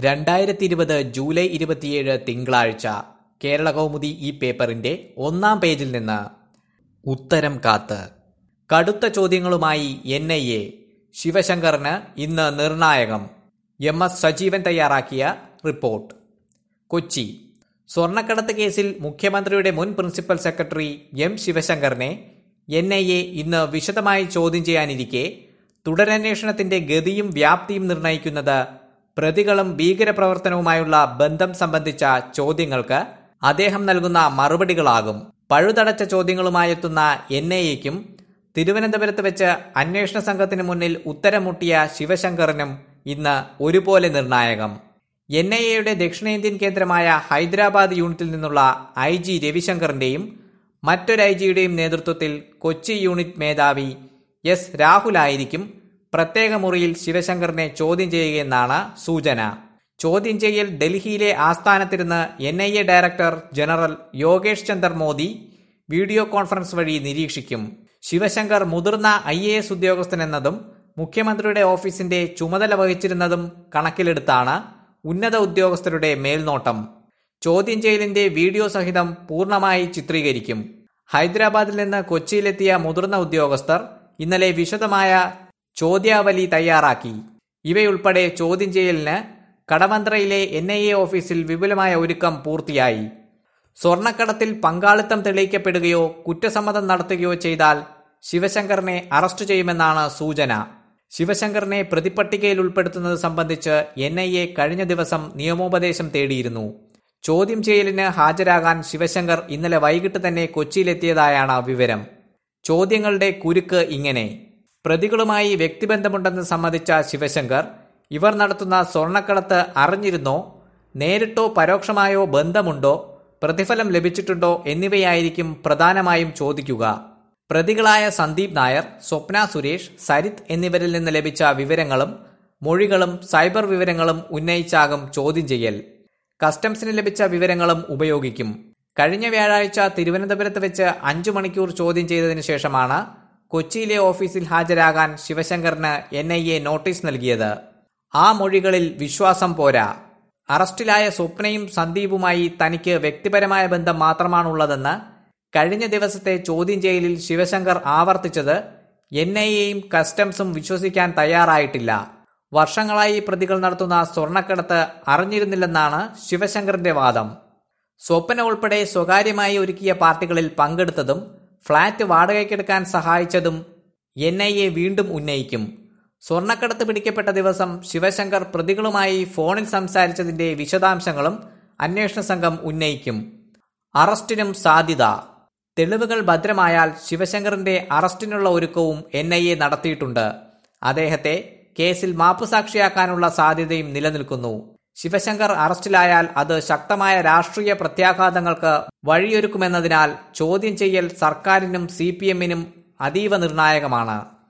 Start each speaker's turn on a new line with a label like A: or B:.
A: രണ്ടായിരത്തി ഇരുപത് ജൂലൈ ഇരുപത്തിയേഴ് തിങ്കളാഴ്ച കേരള കൗമുദി ഈ പേപ്പറിന്റെ ഒന്നാം പേജിൽ നിന്ന് ഉത്തരം കാത്ത് കടുത്ത ചോദ്യങ്ങളുമായി എൻ ഐ എ ശിവശങ്കറിന് ഇന്ന് നിർണായകം എം എസ് സജീവൻ തയ്യാറാക്കിയ റിപ്പോർട്ട് കൊച്ചി സ്വർണ്ണക്കടത്ത് കേസിൽ മുഖ്യമന്ത്രിയുടെ മുൻ പ്രിൻസിപ്പൽ സെക്രട്ടറി എം ശിവശങ്കറിനെ എൻ ഐ എ ഇന്ന് വിശദമായി ചോദ്യം ചെയ്യാനിരിക്കെ തുടരന്വേഷണത്തിന്റെ ഗതിയും വ്യാപ്തിയും നിർണയിക്കുന്നത് പ്രതികളും ഭീകരപ്രവർത്തനവുമായുള്ള ബന്ധം സംബന്ധിച്ച ചോദ്യങ്ങൾക്ക് അദ്ദേഹം നൽകുന്ന മറുപടികളാകും പഴുതടച്ച ചോദ്യങ്ങളുമായെത്തുന്ന എൻ ഐ എക്കും തിരുവനന്തപുരത്ത് വെച്ച് അന്വേഷണ സംഘത്തിന് മുന്നിൽ ഉത്തരം മുട്ടിയ ശിവശങ്കറിനും ഇന്ന് ഒരുപോലെ നിർണായകം എൻ ഐ എയുടെ ദക്ഷിണേന്ത്യൻ കേന്ദ്രമായ ഹൈദരാബാദ് യൂണിറ്റിൽ നിന്നുള്ള ഐ ജി രവിശങ്കറിന്റെയും മറ്റൊരു ഐ ജിയുടെയും നേതൃത്വത്തിൽ കൊച്ചി യൂണിറ്റ് മേധാവി എസ് രാഹുലായിരിക്കും പ്രത്യേക മുറിയിൽ ശിവശങ്കറിനെ ചോദ്യം ചെയ്യുകയെന്നാണ് സൂചന ചോദ്യം ചെയ്യൽ ഡൽഹിയിലെ ആസ്ഥാനത്തിരുന്ന് N I A director general Yogesh Chander Modi video conference വഴി നിരീക്ഷിക്കും ശിവശങ്കർ മുതിർന്ന ഐ എ എസ് ഉദ്യോഗസ്ഥനെന്നതും മുഖ്യമന്ത്രിയുടെ ഓഫീസിന്റെ ചുമതല വഹിച്ചിരുന്നതും കണക്കിലെടുത്താണ് ഉന്നത ഉദ്യോഗസ്ഥരുടെ മേൽനോട്ടം ചോദ്യം ചെയ്യലിന്റെ വീഡിയോ സഹിതം പൂർണ്ണമായി ചിത്രീകരിക്കും ഹൈദരാബാദിൽ നിന്ന് കൊച്ചിയിലെത്തിയ മുതിർന്ന ഉദ്യോഗസ്ഥർ ഇന്നലെ വിശദമായ ചോദ്യാവലി തയ്യാറാക്കി ഇവയുൾപ്പെടെ ചോദ്യം ചെയ്യലിന് കടമന്ത്രയിലെ എൻ ഐ എ ഓഫീസിൽ വിപുലമായ ഒരുക്കം പൂർത്തിയായി സ്വർണ്ണക്കടത്തിൽ പങ്കാളിത്തം തെളിയിക്കപ്പെടുകയോ കുറ്റസമ്മതം നടത്തുകയോ ചെയ്താൽ ശിവശങ്കറിനെ അറസ്റ്റ് ചെയ്യുമെന്നാണ് സൂചന ശിവശങ്കറിനെ പ്രതിപട്ടികയിൽ ഉൾപ്പെടുത്തുന്നത് സംബന്ധിച്ച് എൻ ഐ എ കഴിഞ്ഞ ദിവസം നിയമോപദേശം തേടിയിരുന്നു ചോദ്യം ചെയ്യലിന് ഹാജരാകാൻ ശിവശങ്കർ ഇന്നലെ വൈകിട്ട് തന്നെ കൊച്ചിയിലെത്തിയതായാണ് വിവരം ചോദ്യങ്ങളുടെ കുരുക്ക് ഇങ്ങനെ പ്രതികളുമായി വ്യക്തിബന്ധമുണ്ടെന്ന് സമ്മതിച്ച ശിവശങ്കർ ഇവർ നടത്തുന്ന സ്വർണ്ണക്കടത്ത് അറിഞ്ഞിരുന്നോ നേരിട്ടോ പരോക്ഷമായോ ബന്ധമുണ്ടോ പ്രതിഫലം ലഭിച്ചിട്ടുണ്ടോ എന്നിവയായിരിക്കും പ്രധാനമായും ചോദിക്കുക പ്രതികളായ സന്ദീപ് നായർ സ്വപ്ന സുരേഷ് സരിത് എന്നിവരിൽ നിന്ന് ലഭിച്ച വിവരങ്ങളും മൊഴികളും സൈബർ വിവരങ്ങളും ഉന്നയിച്ചാകും ചോദ്യം ചെയ്യൽ കസ്റ്റംസിന് ലഭിച്ച വിവരങ്ങളും ഉപയോഗിക്കും കഴിഞ്ഞ വ്യാഴാഴ്ച തിരുവനന്തപുരത്ത് വെച്ച് അഞ്ചു മണിക്കൂർ ചോദ്യം ചെയ്തതിനു ശേഷമാണ് കൊച്ചിയിലെ ഓഫീസിൽ ഹാജരാകാൻ ശിവശങ്കറിന് എൻ ഐ എ നോട്ടീസ് നൽകിയത് ആ മൊഴികളിൽ വിശ്വാസം പോരാ അറസ്റ്റിലായ സ്വപ്നയും സന്ദീപുമായി തനിക്ക് വ്യക്തിപരമായ ബന്ധം മാത്രമാണുള്ളതെന്ന് കഴിഞ്ഞ ദിവസത്തെ ചോദ്യം ചെയ്യലിൽ ശിവശങ്കർ ആവർത്തിച്ചത് എൻ ഐ എയും കസ്റ്റംസും വിശ്വസിക്കാൻ തയ്യാറായിട്ടില്ല വർഷങ്ങളായി പ്രതികൾ നടത്തുന്ന സ്വർണ്ണക്കടത്ത് അറിഞ്ഞിരുന്നില്ലെന്നാണ് ശിവശങ്കറിന്റെ വാദം സ്വപ്ന ഉൾപ്പെടെ സ്വകാര്യമായി ഒരുക്കിയ പാർട്ടികളിൽ പങ്കെടുത്തതും ഫ്ളാറ്റ് വാടകയ്ക്കെടുക്കാൻ സഹായിച്ചതും എൻ ഐ എ വീണ്ടും ഉന്നയിക്കും സ്വർണ്ണക്കടത്ത് പിടിക്കപ്പെട്ട ദിവസം ശിവശങ്കർ പ്രതികളുമായി ഫോണിൽ സംസാരിച്ചതിന്റെ വിശദാംശങ്ങളും അന്വേഷണ സംഘം ഉന്നയിക്കും അറസ്റ്റിനും സാധ്യത തെളിവുകൾ ഭദ്രമായാൽ ശിവശങ്കറിന്റെ അറസ്റ്റിനുള്ള ഒരുക്കവും എൻ ഐ എ നടത്തിയിട്ടുണ്ട് അദ്ദേഹത്തെ കേസിൽ മാപ്പുസാക്ഷിയാക്കാനുള്ള സാധ്യതയും നിലനിൽക്കുന്നു ശിവശങ്കർ അറസ്റ്റിലായാൽ അത് ശക്തമായ രാഷ്ട്രീയ പ്രത്യാഘാതങ്ങൾക്ക് വഴിയൊരുക്കുമെന്നതിനാൽ ചോദ്യം ചെയ്യൽ സർക്കാരിനും സി പി എമ്മിനും അതീവ നിർണായകമാണ്